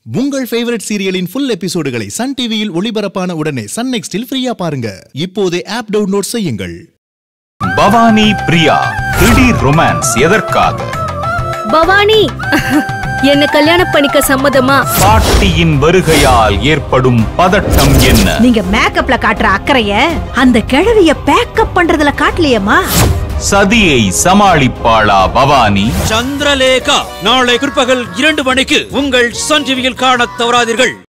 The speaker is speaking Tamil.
உங்கள் ஃபேவரட் சீரியலின் ஃபுல் எபிசோடுகளை சன் டிவியில் ஒளிபரப்பான உடனே சன் நெக்ஸ்டில் ஃப்ரீயா பாருங்க இப்போதே ஆப் டவுன்லோட் செய்யுங்கள் பவானி பிரியா திடீர் ரொமான்ஸ் எதற்காக பவானி என்ன கல்யாணம் பண்ணிக்க சம்மதமா பாட்டியின் வருகையால் ஏற்படும் பதட்டம் என்ன நீங்க மேக்கப்ல காட்டுற அக்கறைய அந்த கிழவிய பேக்கப் பண்றதுல காட்டலையேம்மா சதியை சமாளிப்பாளா பவானி சந்திரலேகா நாளை பிற்பகல் இரண்டு மணிக்கு உங்கள் சன் டிவியில் காணத் தவறாதீர்கள்